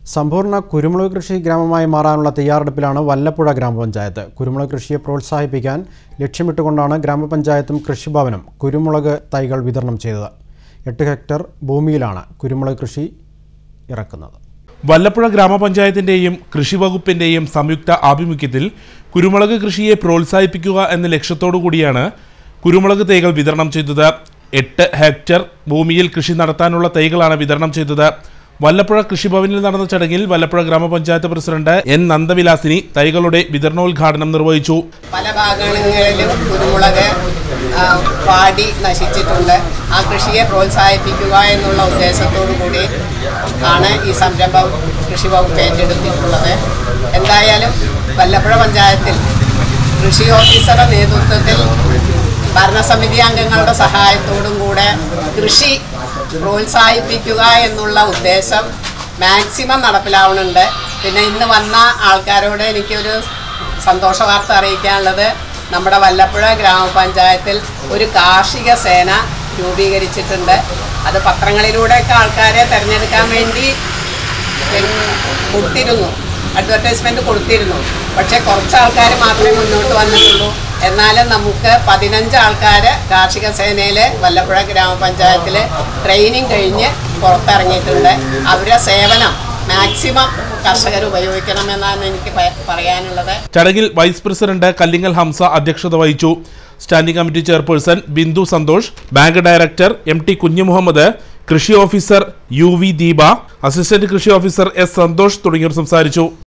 സമ്പൂർണ്ണ കുരുമുളക് കൃഷി ഗ്രാമമായി മാറാനുള്ള തയ്യാറെടുപ്പിലാണ് വല്ലപ്പുഴ ഗ്രാമപഞ്ചായത്ത് കുരുമുളക് കൃഷിയെ പ്രോത്സാഹിപ്പിക്കാൻ ലക്ഷ്യമിട്ടുകൊണ്ടാണ് ഗ്രാമപഞ്ചായത്തും കൃഷിഭവനും കുരുമുളക് തൈകൾ വിതരണം ചെയ്തത് എട്ട് ഹെക്ടർ ഭൂമിയിലാണ് കുരുമുളക് കൃഷി ഇറക്കുന്നത് വല്ലപ്പുഴ ഗ്രാമപഞ്ചായത്തിന്റെയും കൃഷിവകുപ്പിന്റെയും സംയുക്ത ആഭിമുഖ്യത്തിൽ കുരുമുളക് കൃഷിയെ പ്രോത്സാഹിപ്പിക്കുക എന്ന ലക്ഷ്യത്തോടു കൂടിയാണ് കുരുമുളക് തൈകൾ വിതരണം ചെയ്തത് എട്ട് ഹെക്ടർ ഭൂമിയിൽ കൃഷി നടത്താനുള്ള തൈകളാണ് വിതരണം ചെയ്തത് വല്ലപ്പുഴ കൃഷിഭവനിൽ നടന്ന ചടങ്ങിൽ വല്ലപ്പുഴ ഗ്രാമപഞ്ചായത്ത് പ്രസിഡന്റ് എൻ നന്ദവിലാസിനി തൈകളുടെ വിതരണോദ്ഘാടനം നിർവഹിച്ചു പല ഭാഗങ്ങളിലും കുരുമുളക് ആ, വാടി നശിച്ചിട്ടുണ്ട് ആ കൃഷിയെ പ്രോത്സാഹിപ്പിക്കുക എന്നുള്ള ഉദ്ദേശത്തോടു കൂടി ആണ് ഈ സംരംഭം കൃഷി വകുപ്പ് ഏറ്റെടുത്തിട്ടുള്ളത് എന്തായാലും വല്ലപ്പുഴ പഞ്ചായത്തിൽ കൃഷി ഓഫീസറുടെ നേതൃത്വത്തിൽ ഭരണസമിതി അംഗങ്ങളുടെ സഹായത്തോടും കൂടെ കൃഷി പ്രോത്സാഹിപ്പിക്കുക എന്നുള്ള ഉദ്ദേശം മാക്സിമം നടപ്പിലാവുന്നുണ്ട് പിന്നെ ഇന്ന് വന്ന ആൾക്കാരോട് എനിക്കൊരു സന്തോഷ വാർത്ത അറിയിക്കാനുള്ളത് നമ്മുടെ വല്ലപ്പുഴ ഗ്രാമപഞ്ചായത്തിൽ ഒരു കാർഷിക സേന രൂപീകരിച്ചിട്ടുണ്ട് അത് പത്രങ്ങളിലൂടെയൊക്കെ ആൾക്കാരെ തിരഞ്ഞെടുക്കാൻ വേണ്ടി പിന്നെ കൊടുത്തിരുന്നു അഡ്വർടൈസ്മെന്റ് കൊടുത്തിരുന്നു പക്ഷേ കുറച്ച് ആൾക്കാർ മാത്രമേ മുന്നോട്ട് വന്നിട്ടുള്ളൂ എന്നാലും നമുക്ക് പതിനഞ്ച് ആൾക്കാർ കാർഷിക സേനയിൽ വല്ലപ്പുഴ ഗ്രാമപഞ്ചായത്തിൽ ട്രെയിനിങ് കഴിഞ്ഞ് പുറത്തിറങ്ങിയിട്ടുണ്ട് അവരുടെ സേവനം മാക്സിമം കർഷകർ ഉപയോഗിക്കണമെന്നാണ് എനിക്ക് പ- പറയാനുള്ളത് ചടങ്ങിൽ വൈസ് പ്രസിഡന്റ് കല്ലിങ്ങൽ ഹംസ അധ്യക്ഷത വഹിച്ചു standing committee chairperson Bindu Santhosh bank director M T Kunhumuhammad കൃഷി officer U V Deepa assistant കൃഷി ഓഫീസർ എസ് സന്തോഷ് തുടങ്ങിയവർ സംസാരിച്ചു